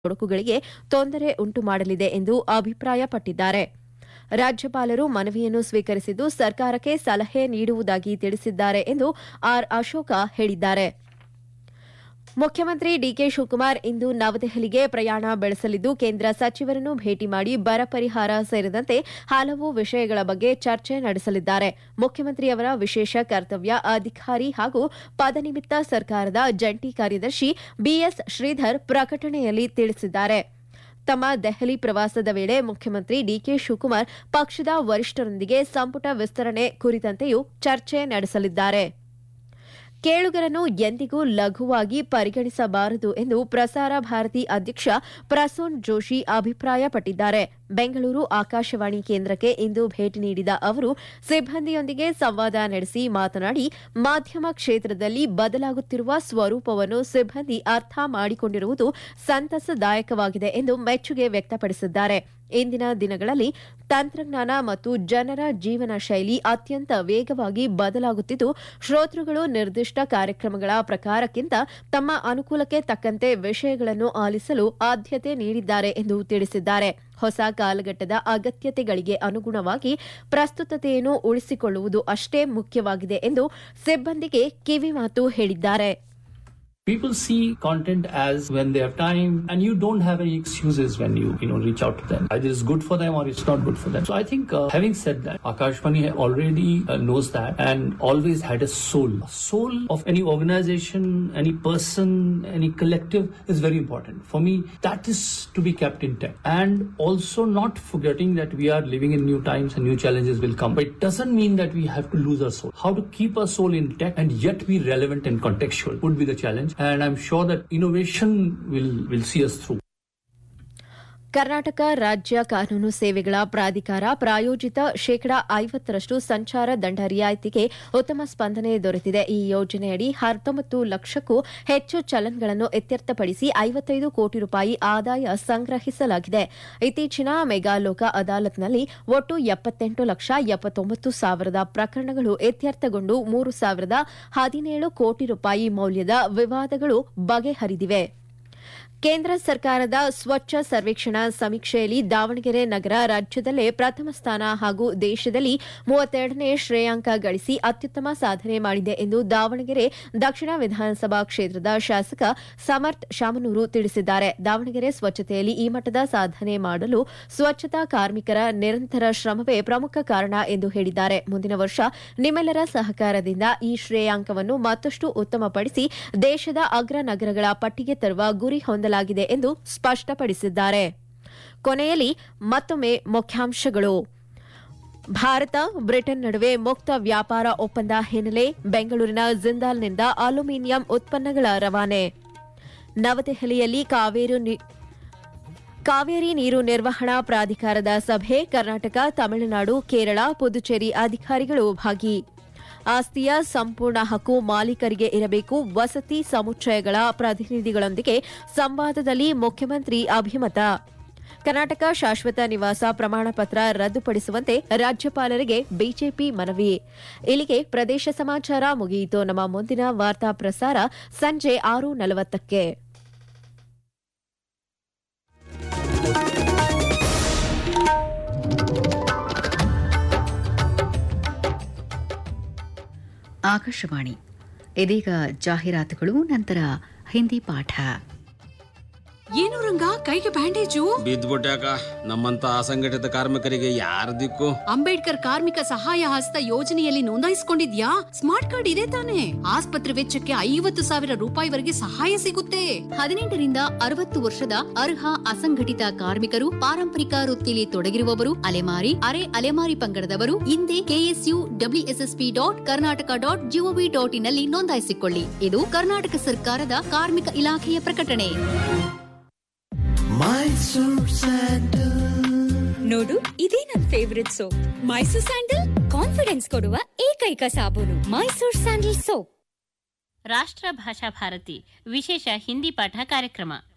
ತೊಡಕುಗಳಿಗೆ ತೊಂದರೆ ಉಂಟು ಮಾಡಲಿದೆ ಎಂದು ಅಭಿಪ್ರಾಯಪಟ್ಟಿದ್ದಾರೆ ರಾಜ್ಯಪಾಲರು ಮನವಿಯನ್ನು ಸ್ವೀಕರಿಸಿದ್ದು ಸರ್ಕಾರಕ್ಕೆ ಸಲಹೆ ನೀಡುವುದಾಗಿ ತಿಳಿಸಿದ್ದಾರೆ ಎಂದು ಆರ್ ಅಶೋಕ ಹೇಳಿದ್ದಾರೆ ಮುಖ್ಯಮಂತ್ರಿ ಡಿಕೆ ಶಿವಕುಮಾರ್ ಇಂದು ನವದೆಹಲಿಗೆ ಪ್ರಯಾಣ ಬೆಳೆಸಲಿದ್ದು ಕೇಂದ್ರ ಸಚಿವರನ್ನು ಭೇಟಿ ಮಾಡಿ ಬರ ಪರಿಹಾರ ಸೇರಿದಂತೆ ಹಲವು ವಿಷಯಗಳ ಬಗ್ಗೆ ಚರ್ಚೆ ನಡೆಸಲಿದ್ದಾರೆ ಮುಖ್ಯಮಂತ್ರಿಯವರ ವಿಶೇಷ ಕರ್ತವ್ಯ ಅಧಿಕಾರಿ ಹಾಗೂ ಪದನಿಮಿತ್ತ ಸರ್ಕಾರದ ಜಂಟಿ ಕಾರ್ಯದರ್ಶಿ ಬಿಎಸ್ ಶ್ರೀಧರ್ ಪ್ರಕಟಣೆಯಲ್ಲಿ ತಿಳಿಸಿದ್ದಾರೆ ತಮ್ಮ ದೆಹಲಿ ಪ್ರವಾಸದ ವೇಳೆ ಮುಖ್ಯಮಂತ್ರಿ ಡಿಕೆ ಶಿವಕುಮಾರ್ ಪಕ್ಷದ ವರಿಷ್ಠರೊಂದಿಗೆ ಸಂಪುಟ ವಿಸ್ತರಣೆ ಕುರಿತಂತೆಯೂ ಚರ್ಚೆ ನಡೆಸಲಿದ್ದಾರೆ ಕೇಳುಗರನ್ನು ಎಂದಿಗೂ ಲಘುವಾಗಿ ಪರಿಗಣಿಸಬಾರದು ಎಂದು ಪ್ರಸಾರ ಭಾರತಿ ಅಧ್ಯಕ್ಷ ಪ್ರಸೂನ್ ಜೋಶಿ ಅಭಿಪ್ರಾಯಪಟ್ಟಿದ್ದಾರೆ ಬೆಂಗಳೂರು ಆಕಾಶವಾಣಿ ಕೇಂದ್ರಕ್ಕೆ ಇಂದು ಭೇಟಿ ನೀಡಿದ ಅವರು ಸಿಬ್ಬಂದಿಯೊಂದಿಗೆ ಸಂವಾದ ನಡೆಸಿ ಮಾತನಾಡಿ ಮಾಧ್ಯಮ ಕ್ಷೇತ್ರದಲ್ಲಿ ಬದಲಾಗುತ್ತಿರುವ ಸ್ವರೂಪವನ್ನು ಸಿಬ್ಬಂದಿ ಅರ್ಥ ಮಾಡಿಕೊಂಡಿರುವುದು ಸಂತಸದಾಯಕವಾಗಿದೆ ಎಂದು ಮೆಚ್ಚುಗೆ ವ್ಯಕ್ತಪಡಿಸಿದ್ದಾರೆ ಇಂದಿನ ದಿನಗಳಲ್ಲಿ ತಂತ್ರಜ್ಞಾನ ಮತ್ತು ಜನರ ಜೀವನ ಶೈಲಿ ಅತ್ಯಂತ ವೇಗವಾಗಿ ಬದಲಾಗುತ್ತಿದ್ದು ಶ್ರೋತೃಗಳು ನಿರ್ದಿಷ್ಟ ಕಾರ್ಯಕ್ರಮಗಳ ಪ್ರಕಾರಕ್ಕಿಂತ ತಮ್ಮ ಅನುಕೂಲಕ್ಕೆ ತಕ್ಕಂತೆ ವಿಷಯಗಳನ್ನು ಆಲಿಸಲು ಆದ್ಯತೆ ನೀಡಿದ್ದಾರೆ ಎಂದು ತಿಳಿಸಿದ್ದಾರೆ ಹೊಸ ಕಾಲಘಟ್ಟದ ಅಗತ್ಯತೆಗಳಿಗೆ ಅನುಗುಣವಾಗಿ ಪ್ರಸ್ತುತತೆಯನ್ನು ಉಳಿಸಿಕೊಳ್ಳುವುದು ಅಷ್ಟೇ ಮುಖ್ಯವಾಗಿದೆ ಎಂದು ಸಿಬ್ಬಂದಿಗೆ ಕಿವಿಮಾತು ಹೇಳಿದ್ದಾರೆ People see content as when they have time, and you don't have any excuses when you you know reach out to them. Either it's good for them or it's not good for them. So I think, uh, having said that, Akashvani already uh, knows that and always had a soul. A soul of any organization, any person, any collective is very important. For me, that is to be kept intact, and also not forgetting that we are living in new times and new challenges will come. But it doesn't mean that we have to lose our soul. How to keep our soul intact and yet be relevant and contextual would be the challenge. And I'm sure that innovation will, will see us through. Karnataka ರಾಜ್ಯ ಕಾನೂನು ಸೇವೆಗಳ ಪ್ರಾಧಿಕಾರ ಪ್ರಾಯೋಜಿತ ಶೇಕಡಾ ಐವತ್ತರಷ್ಟು ಸಂಚಾರ ದಂಡ ರಿಯಾಯಿತಿಗೆ ಉತ್ತಮ ಸ್ಪಂದನೆ ದೊರೆತಿದೆ ಈ ಯೋಜನೆಯಡಿ ಹತ್ತೊಂಬತ್ತು ಲಕ್ಷಕ್ಕೂ ಹೆಚ್ಚು ಚಲನ್ಗಳನ್ನು ಇತ್ಯರ್ಥಪಡಿಸಿ ಐವತ್ತೈದು ಕೋಟಿ ರೂಪಾಯಿ ಆದಾಯ ಸಂಗ್ರಹಿಸಲಾಗಿದೆ ಇತ್ತೀಚಿನ ಮೆಗಾಲೋಕ ಅದಾಲತ್ನಲ್ಲಿ ಒಟ್ಟು ಎಪ್ಪತ್ತೆಂಟು ಲಕ್ಷ ಎಪ್ಪತ್ತೊಂಬತ್ತು ಸಾವಿರದ ಪ್ರಕರಣಗಳು ಇತ್ಯರ್ಥಗೊಂಡು ಮೂರು ಸಾವಿರದ ಹದಿನೇಳು ಕೋಟಿ ರೂಪಾಯಿ ಮೌಲ್ಯದ ವಿವಾದಗಳು ಬಗೆಹರಿದಿವೆ ಕೇಂದ್ರ ಸರ್ಕಾರದ ಸ್ವಚ್ಛ ಸರ್ವೇಕ್ಷಣಾ ಸಮೀಕ್ಷೆಯಲ್ಲಿ ದಾವಣಗೆರೆ ನಗರ ರಾಜ್ಯದಲ್ಲೇ ಪ್ರಥಮ ಸ್ಥಾನ ಹಾಗೂ ದೇಶದಲ್ಲಿ ಮೂವತ್ತೆರಡನೇ ಶ್ರೇಯಾಂಕ ಗಳಿಸಿ ಅತ್ಯುತ್ತಮ ಸಾಧನೆ ಮಾಡಿದೆ ಎಂದು ದಾವಣಗೆರೆ ದಕ್ಷಿಣ ವಿಧಾನಸಭಾ ಕ್ಷೇತ್ರದ ಶಾಸಕ ಸಮರ್ಥ್ ಶಾಮನೂರು ತಿಳಿಸಿದ್ದಾರೆ ದಾವಣಗೆರೆ ಸ್ವಚ್ಛತೆಯಲ್ಲಿ ಈ ಮಟ್ಟದ ಸಾಧನೆ ಮಾಡಲು ಸ್ವಚ್ಛತಾ ಕಾರ್ಮಿಕರ ನಿರಂತರ ಶ್ರಮವೇ ಪ್ರಮುಖ ಕಾರಣ ಎಂದು ಹೇಳಿದ್ದಾರೆ ಮುಂದಿನ ವರ್ಷ ನಿಮ್ಮೆಲ್ಲರ ಸಹಕಾರದಿಂದ ಈ ಶ್ರೇಯಾಂಕವನ್ನು ಮತ್ತಷ್ಟು ಉತ್ತಮಪಡಿಸಿ ದೇಶದ ಅಗ್ರ ನಗರಗಳ ಪಟ್ಟಿಗೆ ತರುವ ಗುರಿ ಹೊಂದಲಾಗಿದೆ ಎಂದು ಸ್ಪಷ್ಟಪಡಿಸಿದ್ದಾರೆ ಕೊನೆಯಲ್ಲಿ ಮತ್ತೊಮ್ಮೆ ಮುಖ್ಯಾಂಶಗಳು ಭಾರತ ಬ್ರಿಟನ್ ನಡುವೆ ಮುಕ್ತ ವ್ಯಾಪಾರ ಒಪ್ಪಂದ ಹಿನ್ನೆಲೆ ಬೆಂಗಳೂರಿನ ಜಿಂದಾಲ್ನಿಂದ ಅಲ್ಯೂಮಿನಿಯಂ ಉತ್ಪನ್ನಗಳ ರವಾನೆ ನವದೆಹಲಿಯಲ್ಲಿ ಕಾವೇರಿ ನೀ- ಕಾವೇರಿ ನೀರು ನಿರ್ವಹಣಾ ಪ್ರಾಧಿಕಾರದ ಸಭೆ ಕರ್ನಾಟಕ ತಮಿಳುನಾಡು ಕೇರಳ ಪುದುಚೇರಿ ಅಧಿಕಾರಿಗಳು ಭಾಗಿ ಆಸ್ತಿಯ ಸಂಪೂರ್ಣ ಹಕ್ಕು ಮಾಲೀಕರಿಗೆ ಇರಬೇಕು ವಸತಿ ಸಮುಚ್ಚಯಗಳ ಪ್ರತಿನಿಧಿಗಳೊಂದಿಗೆ ಸಂವಾದದಲ್ಲಿ ಮುಖ್ಯಮಂತ್ರಿ ಅಭಿಮತ ಕರ್ನಾಟಕ ಶಾಶ್ವತ ನಿವಾಸ ಪ್ರಮಾಣ ಪತ್ರ ರದ್ದುಪಡಿಸುವಂತೆ ರಾಜ್ಯಪಾಲರಿಗೆ ಬಿಜೆಪಿ ಮನವಿ ಇಲ್ಲಿಗೆ ಪ್ರದೇಶ ಸಮಾಚಾರ ಮುಗಿಯಿತು ನಮ್ಮ ಮುಂದಿನ ವಾರ್ತಾ ಪ್ರಸಾರ ಸಂಜೆ ಆರು ನಲವತ್ತಕ್ಕೆ ಆಕಾಶವಾಣಿ ಇದೀಗ ಜಾಹೀರಾತುಗಳು ನಂತರ ಹಿಂದಿ ಪಾಠ ಏನು ರಂಗ ಕೈಗೆ ಬ್ಯಾಂಡೇಜು ಬಿದ್ದ್ಬಿಟ್ಯಾಕ ನಮ್ಮಂತ ಅಸಂಘಟಿತ ಕಾರ್ಮಿಕರಿಗೆ ಯಾರ ದಿಕ್ಕು ಅಂಬೇಡ್ಕರ್ ಕಾರ್ಮಿಕ ಸಹಾಯ ಹಸ್ತ ಯೋಜನೆಯಲ್ಲಿ ನೋಂದಾಯಿಸಿಕೊಂಡಿದ್ಯಾ ಸ್ಮಾರ್ಟ್ ಕಾರ್ಡ್ ಇದೆ ತಾನೆ ಆಸ್ಪತ್ರೆ ವೆಚ್ಚಕ್ಕೆ ಐವತ್ತು ಸಾವಿರ ರೂಪಾಯಿವರೆಗೆ ಸಹಾಯ ಸಿಗುತ್ತೆ ಹದಿನೆಂಟರಿಂದ ಅರವತ್ತು ವರ್ಷದ ಅರ್ಹ ಅಸಂಘಟಿತ ಕಾರ್ಮಿಕರು ಪಾರಂಪರಿಕ ವೃತ್ತಿಲಿ ತೊಡಗಿರುವವರು ಅಲೆಮಾರಿ ಅರೆ ಅಲೆಮಾರಿ ಪಂಗಡದವರು ಹಿಂದೆ KSU WSSP dot Karnataka dot GOV ಡಾಟ್ ಇನ್ನಲ್ಲಿ ನೋಂದಾಯಿಸಿಕೊಳ್ಳಿ ಇದು ಕರ್ನಾಟಕ ಸರ್ಕಾರದ ಕಾರ್ಮಿಕ ಇಲಾಖೆಯ ಪ್ರಕಟಣೆ ನೋಡು ಇದೇ ನನ್ favourite soap Mysore sandal confidence ಕೊಡುವ ಏಕೈಕ ಸಾಬೂನು ಮೈಸೂರ್ ಸ್ಯಾಂಡಲ್ ಸೋಪ್ ರಾಷ್ಟ್ರ ಭಾಷಾ ಭಾರತಿ ವಿಶೇಷ ಹಿಂದಿ ಪಾಠ ಕಾರ್ಯಕ್ರಮ